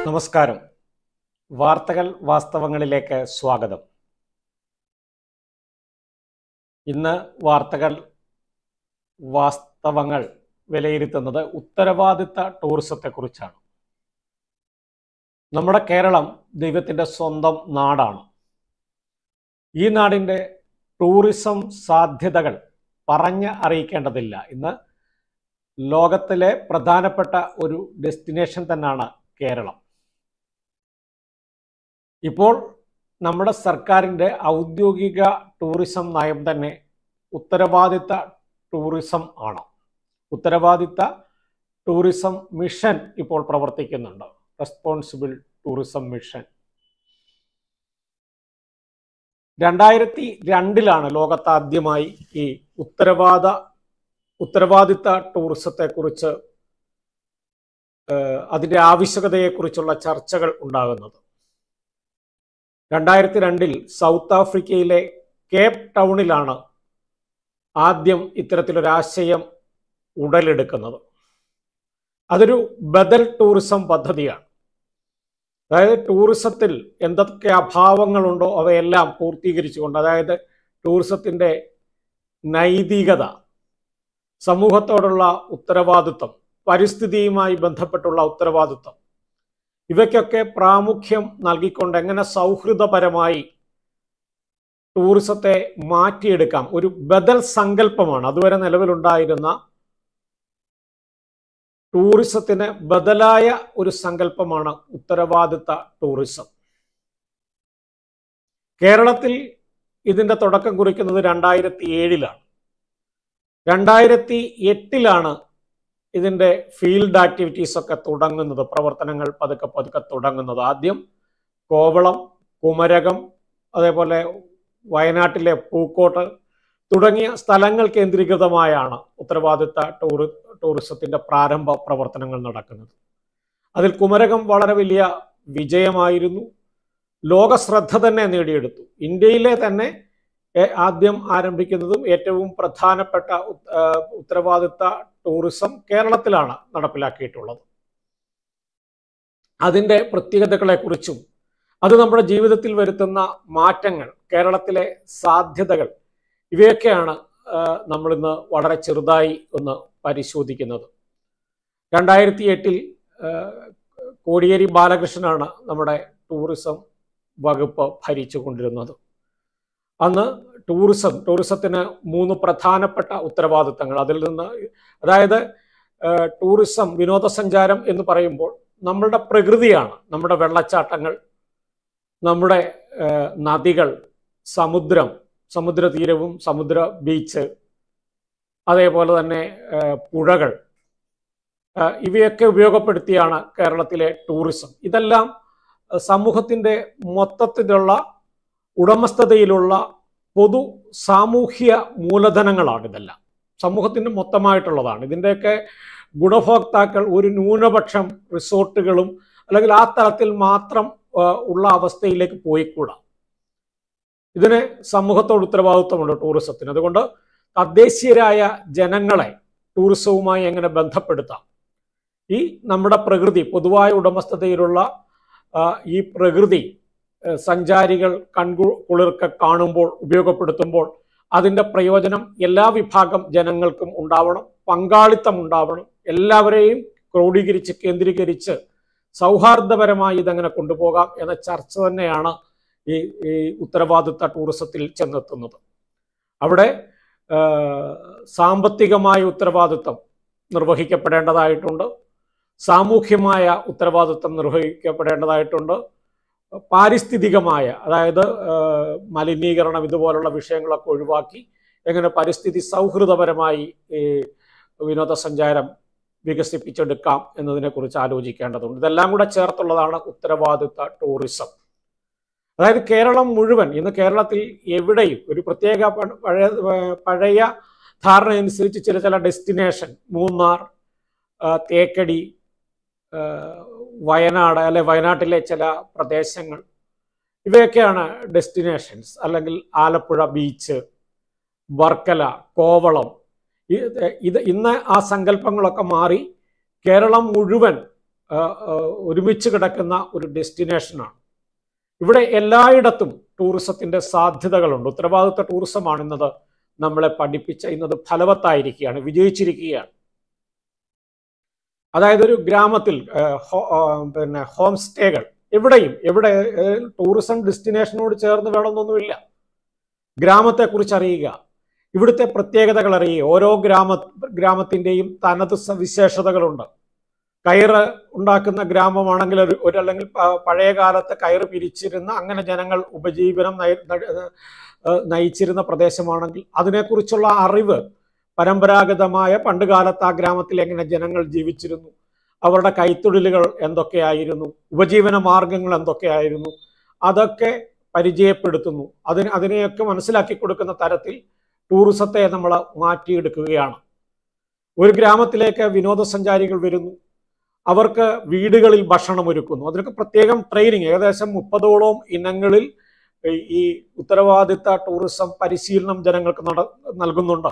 നമസ്കാരം വാർത്തകൾ വാസ്തവങ്ങളിലേക്ക് സ്വാഗതം ഇന്ന് വാർത്തകൾ വാസ്തവങ്ങൾ വിലയിരുത്തുന്നത് ഉത്തരവാദിത്ത ടൂറിസത്തെക്കുറിച്ചാണ് നമ്മുടെ കേരളം ദൈവത്തിൻ്റെ സ്വന്തം നാടാണ് ഈ നാടിൻ്റെ ടൂറിസം സാധ്യതകൾ പറഞ്ഞ് അറിയിക്കേണ്ടതില്ല ഇന്ന് ലോകത്തിലെ പ്രധാനപ്പെട്ട ഒരു ഡെസ്റ്റിനേഷൻ തന്നെയാണ് കേരളം ഇപ്പോൾ നമ്മുടെ സർക്കാരിൻ്റെ ഔദ്യോഗിക ടൂറിസം നയം തന്നെ ഉത്തരവാദിത്ത ടൂറിസം ആണ് ഉത്തരവാദിത്ത ടൂറിസം മിഷൻ ഇപ്പോൾ പ്രവർത്തിക്കുന്നുണ്ട് റെസ്പോൺസിബിൾ ടൂറിസം മിഷൻ രണ്ടായിരത്തി രണ്ടിലാണ് ലോകത്താദ്യമായി ഈ ഉത്തരവാദ ഉത്തരവാദിത്ത ടൂറിസത്തെക്കുറിച്ച് ഏഹ്, അതിൻ്റെ ആവശ്യകതയെക്കുറിച്ചുള്ള ചർച്ചകൾ ഉണ്ടാകുന്നത് രണ്ടായിരത്തി രണ്ടിൽ സൗത്ത് ആഫ്രിക്കയിലെ കേപ്പ് ടൗണിലാണ് ആദ്യം ഇത്തരത്തിലൊരാശയം ഉടലെടുക്കുന്നത് അതൊരു ബദൽ ടൂറിസം പദ്ധതിയാണ് അതായത് ടൂറിസത്തിൽ എന്തൊക്കെ അഭാവങ്ങളുണ്ടോ അവയെല്ലാം പൂർത്തീകരിച്ചുകൊണ്ട് അതായത് ടൂറിസത്തിൻ്റെ നൈതികത സമൂഹത്തോടുള്ള ഉത്തരവാദിത്വം പരിസ്ഥിതിയുമായി ബന്ധപ്പെട്ടുള്ള ഉത്തരവാദിത്വം ഇവയ്ക്കൊക്കെ പ്രാമുഖ്യം നൽകിക്കൊണ്ട് എങ്ങനെ സൗഹൃദപരമായി ടൂറിസത്തെ മാറ്റിയെടുക്കാം ഒരു ബദൽ സങ്കല്പമാണ് അതുവരെ നിലവിലുണ്ടായിരുന്ന ടൂറിസത്തിന് ബദലായ ഒരു സങ്കല്പമാണ് ഉത്തരവാദിത്ത ടൂറിസം കേരളത്തിൽ ഇതിന്റെ തുടക്കം കുറിക്കുന്നത് രണ്ടായിരത്തി ഏഴിലാണ് രണ്ടായിരത്തി എട്ടിലാണ് ഇതിന്റെ ഫീൽഡ് ആക്ടിവിറ്റീസ് ഒക്കെ തുടങ്ങുന്നത് പ്രവർത്തനങ്ങൾ പതുക്കെ പതുക്കെ തുടങ്ങുന്നത് ആദ്യം കോവളം കുമരകം അതേപോലെ വയനാട്ടിലെ പൂക്കോട്ട് തുടങ്ങിയ സ്ഥലങ്ങൾ കേന്ദ്രീകൃതമായാണ് ഉത്തരവാദിത്ത ടൂറി ടൂറിസത്തിന്റെ പ്രാരംഭ പ്രവർത്തനങ്ങൾ നടക്കുന്നത് അതിൽ കുമരകം വളരെ വലിയ വിജയമായിരുന്നു ലോക ശ്രദ്ധ തന്നെ നേടിയെടുത്തു ഇന്ത്യയിലെ തന്നെ ഏ- ആദ്യം ആരംഭിക്കുന്നതും ഏറ്റവും പ്രധാനപ്പെട്ട ഉത്ത- ആ, ഉത്തരവാദിത്ത ടൂറിസം കേരളത്തിലാണ് നടപ്പിലാക്കിയിട്ടുള്ളത് അതിൻ്റെ പ്രത്യേകതകളെക്കുറിച്ചും അത് നമ്മുടെ ജീവിതത്തിൽ വരുത്തുന്ന മാറ്റങ്ങൾ കേരളത്തിലെ സാധ്യതകൾ ഇവയൊക്കെയാണ് ആ, നമ്മളിന്ന് വളരെ ചെറുതായി ഒന്ന് പരിശോധിക്കുന്നത് രണ്ടായിരത്തി എട്ടിൽ കോടിയേരി ബാലകൃഷ്ണനാണ് നമ്മുടെ ടൂറിസം വകുപ്പ് ഭരിച്ചുകൊണ്ടിരുന്നത് അന്ന് ടൂറിസം ടൂറിസത്തിന് മൂന്ന് പ്രധാനപ്പെട്ട ഉത്തരവാദിത്തങ്ങൾ അതിൽ നിന്ന് അതായത് ഏഹ്, ടൂറിസം വിനോദസഞ്ചാരം എന്ന് പറയുമ്പോൾ നമ്മളുടെ പ്രകൃതിയാണ് നമ്മുടെ വെള്ളച്ചാട്ടങ്ങൾ നമ്മുടെ ഏഹ്, നദികൾ സമുദ്രം സമുദ്രതീരവും സമുദ്ര ബീച്ച് അതേപോലെ തന്നെ ഏഹ്, പുഴകൾ ഏഹ്, ഇവയൊക്കെ ഉപയോഗപ്പെടുത്തിയാണ് കേരളത്തിലെ ടൂറിസം ഇതെല്ലാം ഏഹ്, സമൂഹത്തിൻ്റെ മൊത്തത്തിലുള്ള ഉടമസ്ഥതയിലുള്ള പൊതു സാമൂഹ്യ മൂലധനങ്ങളാണ് ഇതെല്ലാം സമൂഹത്തിൻ്റെ മൊത്തമായിട്ടുള്ളതാണ് ഇതിൻ്റെയൊക്കെ ഗുണഭോക്താക്കൾ ഒരു ന്യൂനപക്ഷം റിസോർട്ടുകളും അല്ലെങ്കിൽ ആ തലത്തിൽ മാത്രം ആ, ഉള്ള അവസ്ഥയിലേക്ക് പോയിക്കൂടാ ഇതിന് സമൂഹത്തോട് ഉത്തരവാദിത്വമുണ്ട് ടൂറിസത്തിന് അതുകൊണ്ട് തദ്ദേശീയരായ ജനങ്ങളെ ടൂറിസവുമായി എങ്ങനെ ബന്ധപ്പെടുത്താം ഈ നമ്മുടെ പ്രകൃതി പൊതുവായ ഉടമസ്ഥതയിലുള്ള ആ, ഈ പ്രകൃതി ഏഹ് സഞ്ചാരികൾ കൺകു കുളിർക്ക കാണുമ്പോൾ ഉപയോഗപ്പെടുത്തുമ്പോൾ അതിൻ്റെ പ്രയോജനം എല്ലാ വിഭാഗം ജനങ്ങൾക്കും ഉണ്ടാവണം പങ്കാളിത്തം ഉണ്ടാവണം എല്ലാവരെയും ക്രോഡീകരിച്ച് കേന്ദ്രീകരിച്ച് സൗഹാർദ്ദപരമായി ഇതെങ്ങനെ കൊണ്ടുപോകാം എന്ന ചർച്ച തന്നെയാണ് ഈ ഈ ഉത്തരവാദിത്ത ടൂറിസത്തിൽ ചെന്നെത്തുന്നത് അവിടെ ഏഹ്, സാമ്പത്തികമായ ഉത്തരവാദിത്വം നിർവഹിക്കപ്പെടേണ്ടതായിട്ടുണ്ട് സാമൂഹ്യമായ ഉത്തരവാദിത്വം നിർവഹിക്കപ്പെടേണ്ടതായിട്ടുണ്ട് പാരിസ്ഥിതികമായ അതായത് ഏഹ്, മലിനീകരണം ഇതുപോലുള്ള വിഷയങ്ങളൊക്കെ ഒഴിവാക്കി എങ്ങനെ പരിസ്ഥിതി സൗഹൃദപരമായി ഈ വിനോദസഞ്ചാരം വികസിപ്പിച്ചെടുക്കാം എന്നതിനെക്കുറിച്ച് ആലോചിക്കേണ്ടതുണ്ട് ഇതെല്ലാം കൂടെ ചേർത്തുള്ളതാണ് ഉത്തരവാദിത്ത ടൂറിസം അതായത് കേരളം മുഴുവൻ ഇന്ന് കേരളത്തിൽ എവിടെയും ഒരു പ്രത്യേക പ- പഴയ പഴയ ധാരണ അനുസരിച്ച് ചില ചില ഡെസ്റ്റിനേഷൻ മൂന്നാർ ആ, തേക്കടി ആ, വയനാട് അല്ലെ വയനാട്ടിലെ ചില പ്രദേശങ്ങൾ ഇവയൊക്കെയാണ് ഡെസ്റ്റിനേഷൻസ് അല്ലെങ്കിൽ ആലപ്പുഴ ബീച്ച് വർക്കല കോവളം ഇത് ഇത് ഇന്ന് ആ സങ്കല്പങ്ങളൊക്കെ മാറി കേരളം മുഴുവൻ ആ, ആ, ഒരുമിച്ച് കിടക്കുന്ന ഒരു ഡെസ്റ്റിനേഷനാണ് ഇവിടെ എല്ലായിടത്തും ടൂറിസത്തിന്റെ സാധ്യതകളുണ്ട് ഉത്തരവാദിത്ത ടൂറിസമാണ് ഇന്നത് നമ്മളെ പഠിപ്പിച്ച ഇന്നത് ഫലവത്തായിരിക്കുകയാണ് വിജയിച്ചിരിക്കുകയാണ് അതായത് ഒരു ഗ്രാമത്തിൽ ആ, ഹോ- ആ, പിന്നെ ഹോം സ്റ്റേകൾ എവിടെയും എവിടെ ഏ, ടൂറിസം ഡെസ്റ്റിനേഷനോട് ചേർന്ന് വേണമെന്നൊന്നുമില്ല ഗ്രാമത്തെക്കുറിച്ച് അറിയുക ഇവിടുത്തെ പ്രത്യേകതകൾ അറിയുക ഓരോ ഗ്രാമ ഗ്രാമത്തിൻ്റെയും തനത് സവിശേഷതകളുണ്ട് കയറ് ഉണ്ടാക്കുന്ന ഗ്രാമമാണെങ്കിൽ ഒരു ഒരു അല്ലെങ്കിൽ പ- പഴയ കാലത്ത് കയറ് പിരിച്ചിരുന്ന അങ്ങനെ ജനങ്ങൾ ഉപജീവനം നയി- ന- ഏഹ് നയിച്ചിരുന്ന പ്രദേശമാണെങ്കിൽ അതിനെക്കുറിച്ചുള്ള അറിവ് പരമ്പരാഗതമായ പണ്ട് കാലത്ത് ആ ഗ്രാമത്തിൽ എങ്ങനെ ജനങ്ങൾ ജീവിച്ചിരുന്നു അവരുടെ കൈത്തൊഴിലുകൾ എന്തൊക്കെയായിരുന്നു ഉപജീവന മാർഗങ്ങൾ എന്തൊക്കെയായിരുന്നു അതൊക്കെ പരിചയപ്പെടുത്തുന്നു അതിന് അതിനെയൊക്കെ മനസ്സിലാക്കി കൊടുക്കുന്ന തരത്തിൽ ടൂറിസത്തെ നമ്മൾ മാറ്റിയെടുക്കുകയാണ് ഒരു ഗ്രാമത്തിലേക്ക് വിനോദസഞ്ചാരികൾ വരുന്നു അവർക്ക് വീടുകളിൽ ഭക്ഷണം ഒരുക്കുന്നു അതിനൊക്കെ പ്രത്യേകം ട്രെയിനിങ് ഏകദേശം മുപ്പതോളം ഇനങ്ങളിൽ ഈ- ഈ ഉത്തരവാദിത്ത ടൂറിസം പരിശീലനം ജനങ്ങൾക്ക് നട നൽകുന്നുണ്ട്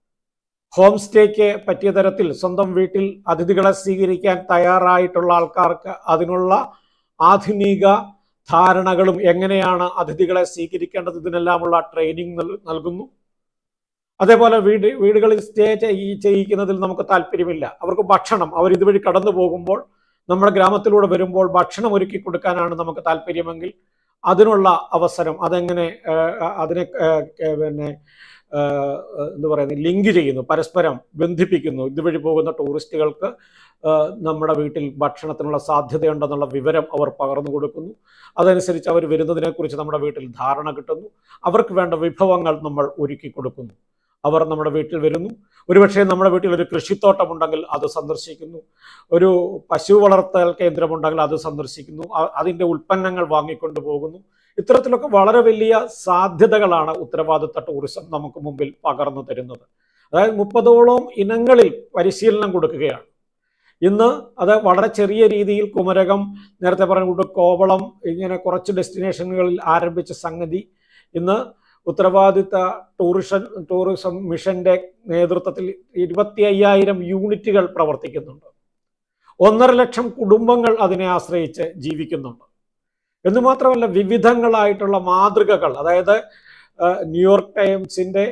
ഹോം സ്റ്റേക്ക് പറ്റിയ തരത്തിൽ സ്വന്തം വീട്ടിൽ അതിഥികളെ സ്വീകരിക്കാൻ തയ്യാറായിട്ടുള്ള ആൾക്കാർക്ക് അതിനുള്ള ആധുനിക ധാരണകളും എങ്ങനെയാണ് അതിഥികളെ സ്വീകരിക്കേണ്ടത് ഇതിനെല്ലാമുള്ള ട്രെയിനിങ് നൽ- നൽകുന്നു അതേപോലെ വീട് വീടുകളിൽ സ്റ്റേ ചെയ്യി ചെയ്യിക്കുന്നതിൽ നമുക്ക് താല്പര്യമില്ല അവർക്ക് ഭക്ഷണം അവർ ഇതുവഴി കടന്നു പോകുമ്പോൾ നമ്മുടെ ഗ്രാമത്തിലൂടെ വരുമ്പോൾ ഭക്ഷണം ഒരുക്കി കൊടുക്കാനാണ് നമുക്ക് താല്പര്യമെങ്കിൽ അതിനുള്ള അവസരം അതെങ്ങനെ ഏഹ്, അതിനെ ഏഹ്, ഏഹ്, പിന്നെ ഏഹ്, എന്താ പറയുന്നത് ലിങ്ക് ചെയ്യുന്നു പരസ്പരം ബന്ധിപ്പിക്കുന്നു ഇതുവഴി പോകുന്ന ടൂറിസ്റ്റുകൾക്ക് ഏഹ്, നമ്മുടെ വീട്ടിൽ ഭക്ഷണത്തിനുള്ള സാധ്യതയുണ്ടെന്നുള്ള വിവരം അവർ പകർന്നു കൊടുക്കുന്നു അതനുസരിച്ച് അവർ വരുന്നതിനെക്കുറിച്ച് നമ്മുടെ വീട്ടിൽ ധാരണ കിട്ടുന്നു അവർക്ക് വേണ്ട വിഭവങ്ങൾ നമ്മൾ ഒരുക്കി കൊടുക്കുന്നു അവർ നമ്മുടെ വീട്ടിൽ വരുന്നു ഒരുപക്ഷെ നമ്മുടെ വീട്ടിൽ ഒരു കൃഷിത്തോട്ടമുണ്ടെങ്കിൽ അത് സന്ദർശിക്കുന്നു ഒരു പശു വളർത്തൽ കേന്ദ്രമുണ്ടെങ്കിൽ അത് സന്ദർശിക്കുന്നു അ- അതിൻ്റെ ഉൽപ്പന്നങ്ങൾ വാങ്ങിക്കൊണ്ട് പോകുന്നു ഇത്തരത്തിലൊക്കെ വളരെ വലിയ സാധ്യതകളാണ് ഉത്തരവാദിത്ത ടൂറിസം നമുക്ക് മുമ്പിൽ പകർന്നു തരുന്നത് അതായത് മുപ്പതോളം ഇനങ്ങളിൽ പരിശീലനം കൊടുക്കുകയാണ് ഇന്ന് അത് വളരെ ചെറിയ രീതിയിൽ കുമരകം നേരത്തെ പറഞ്ഞുകൊണ്ട് കോവളം ഇങ്ങനെ കുറച്ച് ഡെസ്റ്റിനേഷനുകളിൽ ആരംഭിച്ച സംഗതി ഇന്ന് ഉത്തരവാദിത്ത ടൂറിസം ടൂറിസം മിഷന്റെ നേതൃത്വത്തിൽ ഇരുപത്തി അയ്യായിരം യൂണിറ്റുകൾ പ്രവർത്തിക്കുന്നുണ്ട് ഒന്നര ലക്ഷം കുടുംബങ്ങൾ അതിനെ ആശ്രയിച്ച് ജീവിക്കുന്നുണ്ട് എന്ന് മാത്രമല്ല വിവിധങ്ങളായിട്ടുള്ള മാതൃകകൾ അതായത് ആ, ന്യൂയോർക്ക് ടൈംസിന്റെ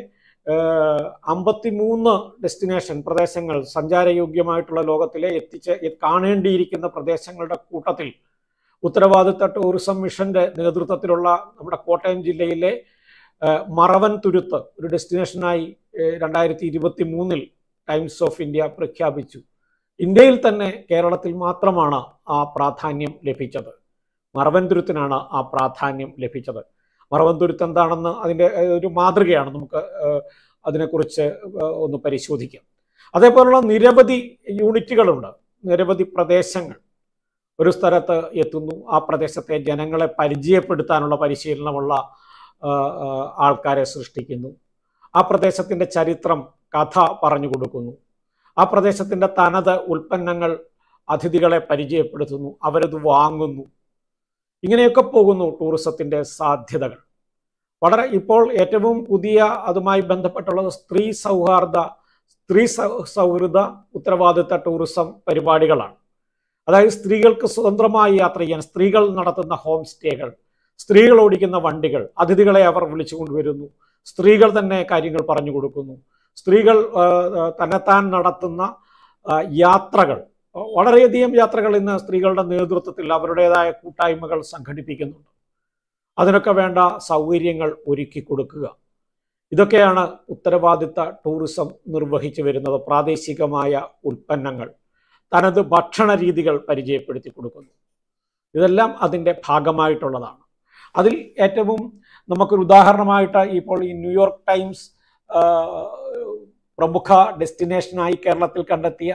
അമ്പത്തിമൂന്ന് ഡെസ്റ്റിനേഷൻ പ്രദേശങ്ങൾ സഞ്ചാരയോഗ്യമായിട്ടുള്ള ലോകത്തിലെ എത്തിച്ച് എ- കാണേണ്ടിയിരിക്കുന്ന പ്രദേശങ്ങളുടെ കൂട്ടത്തിൽ ഉത്തരവാദിത്ത ടൂറിസം മിഷന്റെ നേതൃത്വത്തിലുള്ള നമ്മുടെ കോട്ടയം ജില്ലയിലെ ആ, മറവൻ തുരുത്ത് ഒരു ഡെസ്റ്റിനേഷനായി രണ്ടായിരത്തി ഇരുപത്തി മൂന്നിൽ ടൈംസ് ഓഫ് ഇന്ത്യ പ്രഖ്യാപിച്ചു ഇന്ത്യയിൽ തന്നെ കേരളത്തിൽ മാത്രമാണ് ആ പ്രാധാന്യം ലഭിച്ചത് മറവൻ തുരുത്തിനാണ് ആ പ്രാധാന്യം ലഭിച്ചത് മറവൻ തുരുത്ത് എന്താണെന്ന് അതിൻ്റെ ഏഹ്, ഒരു മാതൃകയാണ് നമുക്ക് ഏഹ്, അതിനെക്കുറിച്ച് ഏഹ്, ഒന്ന് പരിശോധിക്കാം അതേപോലുള്ള നിരവധി യൂണിറ്റുകളുണ്ട് നിരവധി പ്രദേശങ്ങൾ ഒരു സ്ഥലത്ത് എത്തുന്നു ആ പ്രദേശത്തെ ജനങ്ങളെ പരിചയപ്പെടുത്താനുള്ള പരിശീലനമുള്ള ആ, ആ, ആൾക്കാരെ സൃഷ്ടിക്കുന്നു ആ പ്രദേശത്തിൻ്റെ ചരിത്രം കഥ പറഞ്ഞു കൊടുക്കുന്നു ആ പ്രദേശത്തിൻ്റെ തനത് ഉൽപ്പന്നങ്ങൾ അതിഥികളെ പരിചയപ്പെടുത്തുന്നു അവരത് വാങ്ങുന്നു ഇങ്ങനെയൊക്കെ പോകുന്നു ടൂറിസത്തിൻ്റെ സാധ്യതകൾ വളരെ ഇപ്പോൾ ഏറ്റവും പുതിയ അതുമായി ബന്ധപ്പെട്ടുള്ളത് സ്ത്രീ സൗഹാർദ്ദ സ്ത്രീ സൗ- സൗഹൃദ ഉത്തരവാദിത്ത ടൂറിസം പരിപാടികളാണ് അതായത് സ്ത്രീകൾക്ക് സ്വതന്ത്രമായി യാത്ര ചെയ്യാൻ സ്ത്രീകൾ നടത്തുന്ന ഹോം സ്റ്റേകൾ സ്ത്രീകൾ ഓടിക്കുന്ന വണ്ടികൾ അതിഥികളെ അവർ വിളിച്ചു കൊണ്ടുവരുന്നു സ്ത്രീകൾ തന്നെ കാര്യങ്ങൾ പറഞ്ഞു കൊടുക്കുന്നു സ്ത്രീകൾ ആ, ആ, തന്നെത്താൻ നടത്തുന്ന ആ, യാത്രകൾ വളരെയധികം യാത്രകൾ ഇന്ന് സ്ത്രീകളുടെ നേതൃത്വത്തിൽ അവരുടേതായ കൂട്ടായ്മകൾ സംഘടിപ്പിക്കുന്നുണ്ട് അതിനൊക്കെ വേണ്ട സൗകര്യങ്ങൾ ഒരുക്കി കൊടുക്കുക ഇതൊക്കെയാണ് ഉത്തരവാദിത്ത ടൂറിസം നിർവഹിച്ചു വരുന്നത് പ്രാദേശികമായ ഉൽപ്പന്നങ്ങൾ തനത് ഭക്ഷണ രീതികൾ പരിചയപ്പെടുത്തി കൊടുക്കുന്നു ഇതെല്ലാം അതിൻ്റെ ഭാഗമായിട്ടുള്ളതാണ് അതിൽ ഏറ്റവും നമുക്കൊരു ഉദാഹരണമായിട്ട് ഇപ്പോൾ ഈ ന്യൂയോർക്ക് ടൈംസ് ആ, പ്രമുഖ ഡെസ്റ്റിനേഷനായി കേരളത്തിൽ കണ്ടെത്തിയ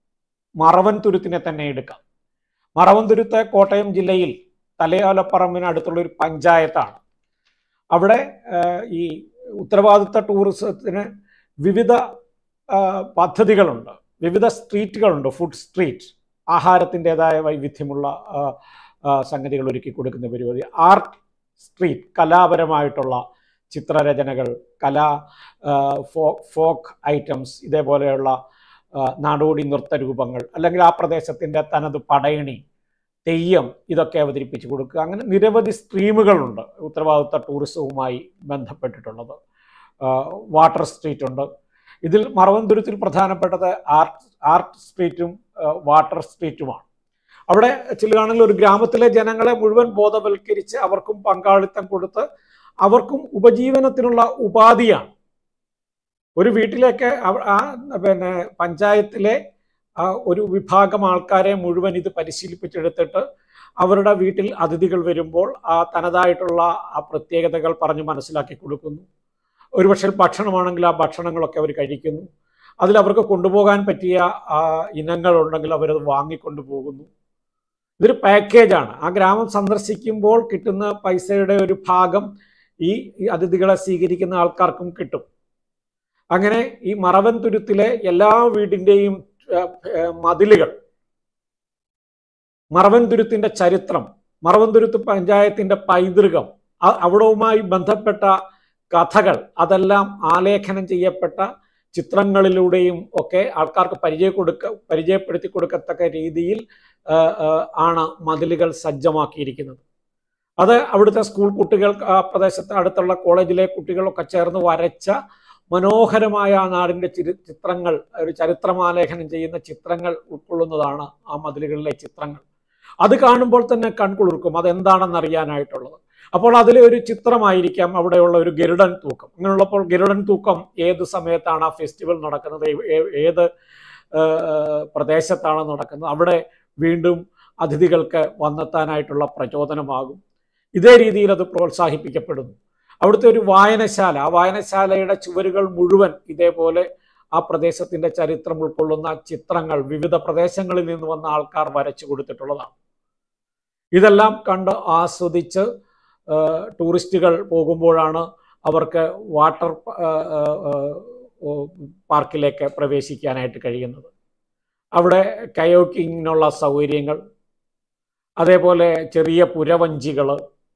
മറവൻ തുരുത്തിനെ തന്നെ എടുക്കാം മറവൻ തുരുത്ത് കോട്ടയം ജില്ലയിൽ തലയോലപ്പറമ്പിന് അടുത്തുള്ള ഒരു പഞ്ചായത്താണ് അവിടെ ആ, ഈ ഉത്തരവാദിത്ത ടൂറിസത്തിന് വിവിധ ആ, പദ്ധതികളുണ്ട് വിവിധ സ്ട്രീറ്റുകളുണ്ട് ഫുഡ് സ്ട്രീറ്റ് ആഹാരത്തിൻ്റെതായ വൈവിധ്യമുള്ള ആ, ആ, സംഗതികൾ ഒരുക്കി കൊടുക്കുന്ന പരിപാടി ആർട്ട് സ്ട്രീറ്റ് കലാപരമായിട്ടുള്ള ചിത്രരചനകൾ കലാ ആ, ഫോ ഫോക്ക് ഐറ്റംസ് ഇതേപോലെയുള്ള ആ, നാടോടി നൃത്തരൂപങ്ങൾ അല്ലെങ്കിൽ ആ പ്രദേശത്തിൻ്റെ തനത് പടയണി തെയ്യം ഇതൊക്കെ അവതരിപ്പിച്ച് കൊടുക്കുക അങ്ങനെ നിരവധി സ്ട്രീമുകളുണ്ട് ഉത്തരവാദിത്ത ടൂറിസവുമായി ബന്ധപ്പെട്ടിട്ടുള്ളത് ആ, വാട്ടർ സ്ട്രീറ്റ് ഉണ്ട് ഇതിൽ മറവന്തുരത്തിൽ പ്രധാനപ്പെട്ടത് ആർട്ട് ആർട്ട് സ്ട്രീറ്റും ആ, വാട്ടർ സ്ട്രീറ്റുമാണ് അവിടെ ചിലയാണെങ്കിൽ ഒരു ഗ്രാമത്തിലെ ജനങ്ങളെ മുഴുവൻ ബോധവൽക്കരിച്ച് അവർക്കും പങ്കാളിത്തം കൊടുത്ത് അവർക്കും ഉപജീവനത്തിനുള്ള ഉപാധിയാണ് ഒരു വീട്ടിലേക്ക് അവ- ആ പിന്നെ പഞ്ചായത്തിലെ ആ ഒരു വിഭാഗം ആൾക്കാരെ മുഴുവൻ ഇത് പരിശീലിപ്പിച്ചെടുത്തിട്ട് അവരുടെ വീട്ടിൽ അതിഥികൾ വരുമ്പോൾ ആ തനതായിട്ടുള്ള ആ പ്രത്യേകതകൾ പറഞ്ഞ് മനസ്സിലാക്കി കൊടുക്കുന്നു ഒരുപക്ഷെ ഭക്ഷണമാണെങ്കിൽ ആ ഭക്ഷണങ്ങളൊക്കെ അവർ കഴിക്കുന്നു അതിൽ അവർക്ക് കൊണ്ടുപോകാൻ പറ്റിയ ആ ഇനങ്ങളുണ്ടെങ്കിൽ അവരത് വാങ്ങിക്കൊണ്ടു പോകുന്നു ഇതൊരു പാക്കേജാണ് ആ ഗ്രാമം സന്ദർശിക്കുമ്പോൾ കിട്ടുന്ന പൈസയുടെ ഒരു ഭാഗം ഈ ഈ അതിഥികളെ സ്വീകരിക്കുന്ന ആൾക്കാർക്കും കിട്ടും അങ്ങനെ ഈ മറവൻ തുരുത്തിലെ എല്ലാ വീടിൻ്റെയും മതിലുകൾ മറവൻ തുരുത്തിന്റെ ചരിത്രം മറവൻ തുരുത്ത് പഞ്ചായത്തിന്റെ പൈതൃകം അ- അവിടവുമായി ബന്ധപ്പെട്ട കഥകൾ അതെല്ലാം ആലേഖനം ചെയ്യപ്പെട്ട ചിത്രങ്ങളിലൂടെയും ഒക്കെ ആൾക്കാർക്ക് പരിചയ കൊടുക്ക പരിചയപ്പെടുത്തി കൊടുക്കത്തക്ക രീതിയിൽ ആ, ആ, ആണ് മതിലുകൾ സജ്ജമാക്കിയിരിക്കുന്നത് അത് അവിടുത്തെ സ്കൂൾ കുട്ടികൾ ആ പ്രദേശത്ത് അടുത്തുള്ള കോളേജിലെ കുട്ടികളൊക്കെ ചേർന്ന് വരച്ച മനോഹരമായ ആ നാടിൻ്റെ ചിരി ചിത്രങ്ങൾ ഒരു ചരിത്രമാലേഖനം ചെയ്യുന്ന ചിത്രങ്ങൾ ഉൾക്കൊള്ളുന്നതാണ് ആ മതിലുകളിലെ ചിത്രങ്ങൾ അത് കാണുമ്പോൾ തന്നെ കൺകുളിർക്കും അതെന്താണെന്ന് അറിയാനായിട്ടുള്ളത് അപ്പോൾ അതിലെ ഒരു ചിത്രമായിരിക്കാം അവിടെയുള്ള ഒരു ഗരുഡൻ തൂക്കം അങ്ങനെയുള്ളപ്പോൾ ഗരുഡൻ തൂക്കം ഏത് സമയത്താണ് ആ ഫെസ്റ്റിവൽ നടക്കുന്നത് ഏ- ഏത് ആ, പ്രദേശത്താണ് നടക്കുന്നത് അവിടെ വീണ്ടും അതിഥികൾക്ക് വന്നെത്താനായിട്ടുള്ള പ്രചോദനമാകും ഇതേ രീതിയിൽ അത് പ്രോത്സാഹിപ്പിക്കപ്പെടുന്നു അവിടുത്തെ ഒരു വായനശാല ആ വായനശാലയുടെ ചുവരുകൾ മുഴുവൻ ഇതേപോലെ ആ പ്രദേശത്തിന്റെ ചരിത്രം ഉൾക്കൊള്ളുന്ന ചിത്രങ്ങൾ വിവിധ പ്രദേശങ്ങളിൽ നിന്ന് വന്ന ആൾക്കാർ വരച്ചു കൊടുത്തിട്ടുള്ളതാണ് ഇതെല്ലാം കണ്ട് ആസ്വദിച്ച് ആ, ടൂറിസ്റ്റുകൾ പോകുമ്പോഴാണ് അവർക്ക് വാട്ടർ ആ, ആ, ആ, ഓ, പാർക്കിലേക്ക് പ്രവേശിക്കാനായിട്ട് കഴിയുന്നത് അവിടെ കയോക്കിങ്ങിനുള്ള സൗകര്യങ്ങൾ അതേപോലെ ചെറിയ പുരവഞ്ചികൾ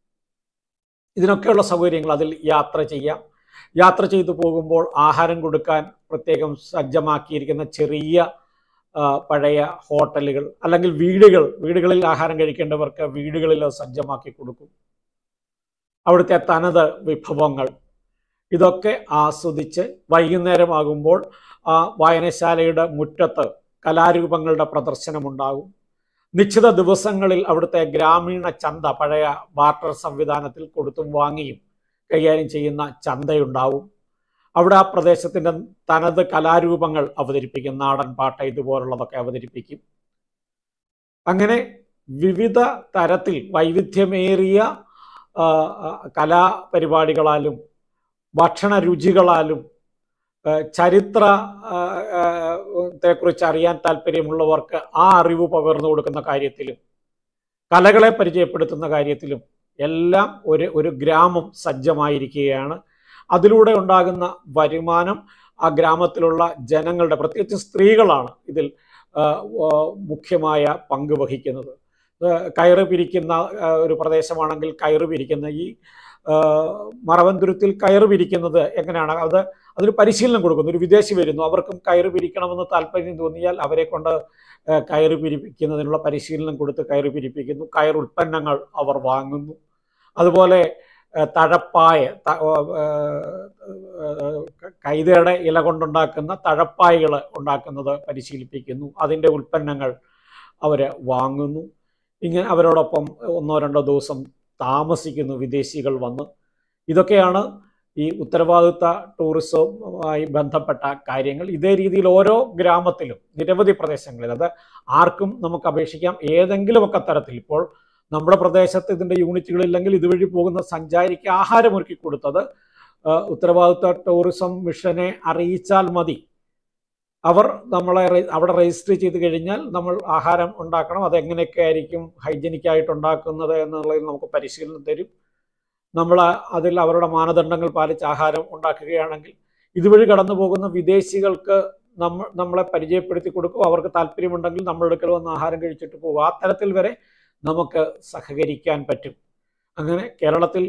ഇതിനൊക്കെയുള്ള സൗകര്യങ്ങൾ അതിൽ യാത്ര ചെയ്യാം യാത്ര ചെയ്തു പോകുമ്പോൾ ആഹാരം കൊടുക്കാൻ പ്രത്യേകം സജ്ജമാക്കിയിരിക്കുന്ന ചെറിയ ആ, പഴയ ഹോട്ടലുകൾ അല്ലെങ്കിൽ വീടുകൾ വീടുകളിൽ ആഹാരം കഴിക്കേണ്ടവർക്ക് വീടുകളിൽ അത് സജ്ജമാക്കി കൊടുക്കും അവിടുത്തെ തനത് വിഭവങ്ങൾ ഇതൊക്കെ ആസ്വദിച്ച് വൈകുന്നേരമാകുമ്പോൾ ആ വായനശാലയുടെ മുറ്റത്ത് കലാരൂപങ്ങളുടെ പ്രദർശനമുണ്ടാകും നിശ്ചിത ദിവസങ്ങളിൽ അവിടുത്തെ ഗ്രാമീണ ചന്ത പഴയ ബാർട്ടർ സംവിധാനത്തിൽ കൊടുത്തും വാങ്ങിയും കൈകാര്യം ചെയ്യുന്ന ചന്തയുണ്ടാവും അവിടെ ആ പ്രദേശത്തിൻ്റെ തനത് കലാരൂപങ്ങൾ അവതരിപ്പിക്കും നാടൻ പാട്ട് ഇതുപോലുള്ളതൊക്കെ അവതരിപ്പിക്കും അങ്ങനെ വിവിധ തരത്തിൽ വൈവിധ്യമേറിയ ആ, ആ, കലാപരിപാടികളാലും ഭക്ഷണ രുചികളാലും ആ, ചരിത്ര ആ, ആ, ത്തെക്കുറിച്ച് അറിയാൻ താല്പര്യമുള്ളവർക്ക് ആ അറിവ് പകർന്നു കൊടുക്കുന്ന കാര്യത്തിലും കലകളെ പരിചയപ്പെടുത്തുന്ന കാര്യത്തിലും എല്ലാം ഒരു ഒരു ഗ്രാമം സജ്ജമായിരിക്കുകയാണ് അതിലൂടെ ഉണ്ടാകുന്ന വരുമാനം ആ ഗ്രാമത്തിലുള്ള ജനങ്ങളുടെ പ്രത്യേകിച്ച് സ്ത്രീകളാണ് ഇതിൽ ആ, ആ, മുഖ്യമായ പങ്ക് വഹിക്കുന്നത് ആ, കയറ് പിരിക്കുന്ന ആ, ഒരു പ്രദേശമാണെങ്കിൽ കയറ് പിരിക്കുന്ന ഈ ആ, മറവന്തുരത്തിൽ കയറ് പിരിക്കുന്നത് എങ്ങനെയാണ് അത് അതിന് പരിശീലനം കൊടുക്കുന്നു ഒരു വിദേശി വരുന്നു അവർക്കും കയറ് പിരിക്കണമെന്ന് താല്പര്യം തോന്നിയാൽ അവരെ കൊണ്ട് ആ, കയറ് പിരിപ്പിക്കുന്നതിനുള്ള പരിശീലനം കൊടുത്ത് കയറ് പിരിപ്പിക്കുന്നു കയർ ഉൽപ്പന്നങ്ങൾ അവർ വാങ്ങുന്നു അതുപോലെ ആ, തഴപ്പായ ത- ആ, ആ, കൈതയുടെ ഇല കൊണ്ടുണ്ടാക്കുന്ന തഴപ്പായകൾ ഉണ്ടാക്കുന്നത് പരിശീലിപ്പിക്കുന്നു അതിൻ്റെ ഉൽപ്പന്നങ്ങൾ അവർ വാങ്ങുന്നു ഇങ്ങനെ അവരോടൊപ്പം ഒന്നോ രണ്ടോ ദിവസം താമസിക്കുന്നു വിദേശികൾ വന്ന് ഇതൊക്കെയാണ് ഈ ഉത്തരവാദിത്ത ടൂറിസവുമായി ബന്ധപ്പെട്ട കാര്യങ്ങൾ ഇതേ രീതിയിൽ ഓരോ ഗ്രാമത്തിലും നിരവധി പ്രദേശങ്ങളിൽ അത് ആർക്കും നമുക്ക് അപേക്ഷിക്കാം ഏതെങ്കിലുമൊക്കെ തരത്തിൽ ഇപ്പോൾ നമ്മുടെ പ്രദേശത്ത് ഇതിൻ്റെ യൂണിറ്റുകളില്ലെങ്കിൽ ഇതുവഴി പോകുന്ന സഞ്ചാരിക്ക് ആഹാരം ഒരുക്കി കൊടുത്തത് ആ, ഉത്തരവാദിത്ത ടൂറിസം മിഷനെ അറിയിച്ചാൽ മതി അവർ നമ്മളെ റെ- അവിടെ രജിസ്റ്റർ ചെയ്ത് കഴിഞ്ഞാൽ നമ്മൾ ആഹാരം ഉണ്ടാക്കണം അതെങ്ങനെയൊക്കെ ആയിരിക്കും ഹൈജനിക് ആയിട്ട് ഉണ്ടാക്കുന്നത് എന്നുള്ളതിൽ നമുക്ക് പരിശീലനം തരും നമ്മൾ അതിൽ അവരുടെ മാനദണ്ഡങ്ങൾ പാലിച്ച് ആഹാരം ഉണ്ടാക്കുകയാണെങ്കിൽ ഇതുവഴി കടന്നു പോകുന്ന വിദേശികൾക്ക് നമ്മൾ നമ്മളെ പരിചയപ്പെടുത്തി കൊടുക്കും അവർക്ക് താല്പര്യമുണ്ടെങ്കിൽ നമ്മുടെ അടുക്കൽ വന്ന് ആഹാരം കഴിച്ചിട്ട് പോകും ആ തരത്തിൽ വരെ നമുക്ക് സഹകരിക്കാൻ പറ്റും അങ്ങനെ കേരളത്തിൽ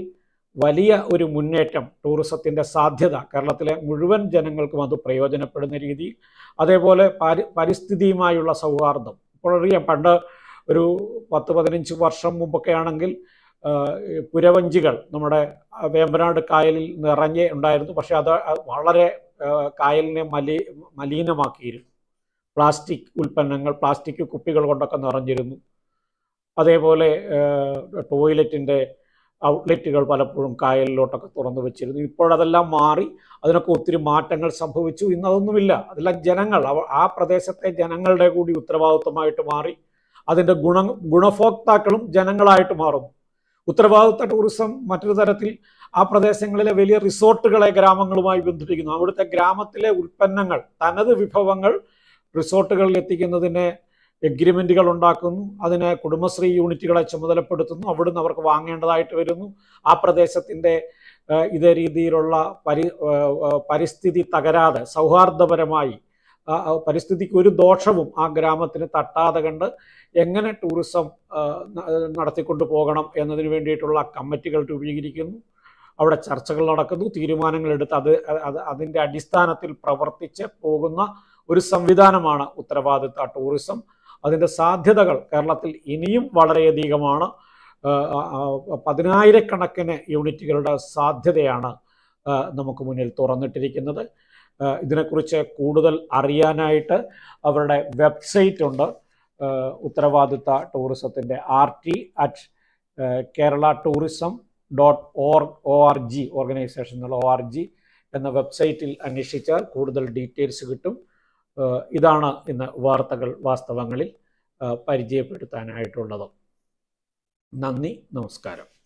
വലിയ ഒരു മുന്നേറ്റം ടൂറിസത്തിൻ്റെ സാധ്യത കേരളത്തിലെ മുഴുവൻ ജനങ്ങൾക്കും അത് പ്രയോജനപ്പെടുന്ന രീതിയിൽ അതേപോലെ പാരി പരിസ്ഥിതിയുമായുള്ള സൗഹാർദ്ദം ഇപ്പോഴറിയാം പണ്ട് ഒരു പത്ത് പതിനഞ്ച് വർഷം മുമ്പൊക്കെ ആണെങ്കിൽ ആ, ഈ പുരവഞ്ചികൾ നമ്മുടെ ആ, വേമ്പനാട് കായലിൽ നിറഞ്ഞേ ഉണ്ടായിരുന്നു പക്ഷെ അത് വളരെ ആ, കായലിനെ മലി മലിനമാക്കിയിരുന്നു പ്ലാസ്റ്റിക് ഉൽപ്പന്നങ്ങൾ പ്ലാസ്റ്റിക് കുപ്പികൾ കൊണ്ടൊക്കെ നിറഞ്ഞിരുന്നു അതേപോലെ ടോയ്ലറ്റിൻ്റെ ഔട്ട്ലെറ്റുകൾ പലപ്പോഴും കായലിലോട്ടൊക്കെ തുറന്നു വെച്ചിരുന്നു ഇപ്പോഴതെല്ലാം മാറി അതിനൊക്കെ ഒത്തിരി മാറ്റങ്ങൾ സംഭവിച്ചു ഇന്ന് അതൊന്നുമില്ല അതെല്ലാം ജനങ്ങൾ അവ ആ പ്രദേശത്തെ ജനങ്ങളുടെ കൂടി ഉത്തരവാദിത്വമായിട്ട് മാറി അതിൻ്റെ ഗുണ ഗുണഭോക്താക്കളും ജനങ്ങളായിട്ട് മാറുന്നു ഉത്തരവാദിത്ത ടൂറിസം മറ്റൊരു തരത്തിൽ ആ പ്രദേശങ്ങളിലെ വലിയ റിസോർട്ടുകളെ ഗ്രാമങ്ങളുമായി ബന്ധിപ്പിക്കുന്നു അവിടുത്തെ ഗ്രാമത്തിലെ ഉൽപ്പന്നങ്ങൾ തനത് വിഭവങ്ങൾ റിസോർട്ടുകളിൽ എത്തിക്കുന്നതിന് എഗ്രിമെൻറ്റുകൾ ഉണ്ടാക്കുന്നു അതിന് കുടുംബശ്രീ യൂണിറ്റുകളെ ചുമതലപ്പെടുത്തുന്നു അവിടുന്ന് അവർക്ക് വാങ്ങേണ്ടതായിട്ട് വരുന്നു ആ പ്രദേശത്തിൻ്റെ ഏഹ്, ഇതേ രീതിയിലുള്ള പരി ഏഹ്, ഏഹ്, പരിസ്ഥിതി തകരാതെ സൗഹാർദ്ദപരമായി ആ, ആ പരിസ്ഥിതിക്ക് ഒരു ദോഷവും ആ ഗ്രാമത്തിന് തട്ടാതെ കണ്ട് എങ്ങനെ ടൂറിസം ആ, ന- നടത്തിക്കൊണ്ടു പോകണം എന്നതിന് വേണ്ടിയിട്ടുള്ള കമ്മിറ്റികൾ രൂപീകരിക്കുന്നു അവിടെ ചർച്ചകൾ നടക്കുന്നു തീരുമാനങ്ങൾ എടുത്ത് അത് അത് അതിൻ്റെ അടിസ്ഥാനത്തിൽ പ്രവർത്തിച്ച് പോകുന്ന ഒരു സംവിധാനമാണ് ഉത്തരവാദിത്ത ടൂറിസം അതിൻ്റെ സാധ്യതകൾ കേരളത്തിൽ ഇനിയും വളരെയധികമാണ് ആ, ആ, ആ, പതിനായിരക്കണക്കിന് യൂണിറ്റുകളുടെ സാധ്യതയാണ് ആ, നമുക്ക് മുന്നിൽ തുറന്നിട്ടിരിക്കുന്നത് ആ, ഇതിനെക്കുറിച്ച് കൂടുതൽ അറിയാനായിട്ട് അവരുടെ വെബ്സൈറ്റ് ഉണ്ട് ആ, ഉത്തരവാദിത്ത ടൂറിസത്തിൻ്റെ R T at Kerala tourism dot or O R G organisation എന്നുള്ള ഒ ആർ ജി എന്ന വെബ്സൈറ്റിൽ അന്വേഷിച്ചാൽ കൂടുതൽ ഡീറ്റെയിൽസ് കിട്ടും ആ, ഇതാണ് ഇന്ന് വാർത്തകൾ വാസ്തവങ്ങളിൽ ആ, പരിചയപ്പെടുത്താനായിട്ടുള്ളത് നന്ദി നമസ്കാരം